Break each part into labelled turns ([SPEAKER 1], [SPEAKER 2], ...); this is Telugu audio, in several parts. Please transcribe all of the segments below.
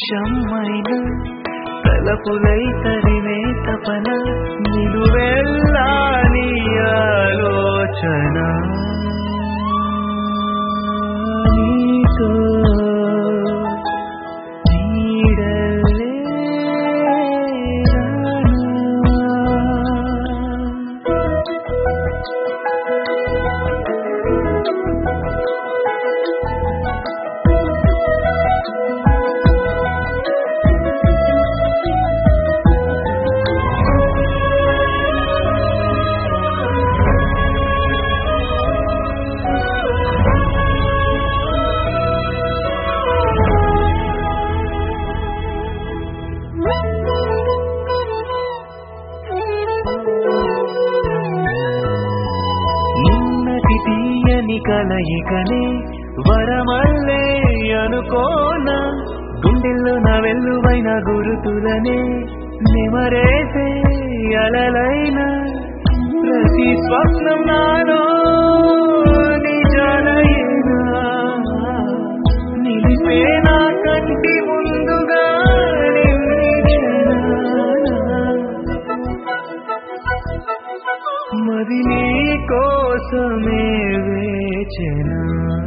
[SPEAKER 1] నిమిషమైన తలపులై తరిమే తపన నిను వెళ్ళాని ఆలోచన నీతో నీడలే రానా. నిన్నటి తీయని కలయికనే వరమల్లే అనుకోనా గుండెల్లో నా వెల్లువైన గురుతులనే నెమరేసే అలలైన ప్రతి స్వప్నం నాలో నిజాలైనా నిలిపే నా కంటి ముందుగా నిన్ని క్షణాన. మరి నీ కోసమే వేచెనా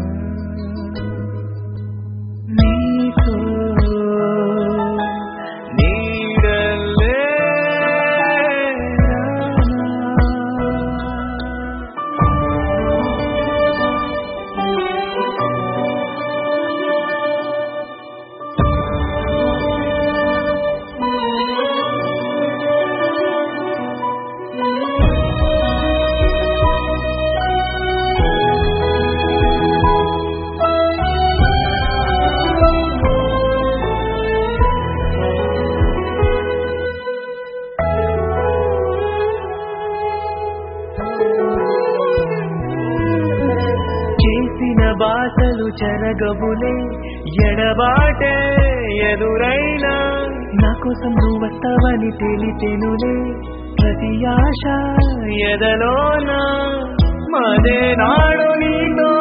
[SPEAKER 1] నీతో నీడలే చేసిన బాటలు చెరగబులే ఎడబాటే ఎదురైనా నా కోసం నువ్వు వస్తావని తెలితెనులే ప్రతి ఆశ ఎదలోన మదే నాడు నీతో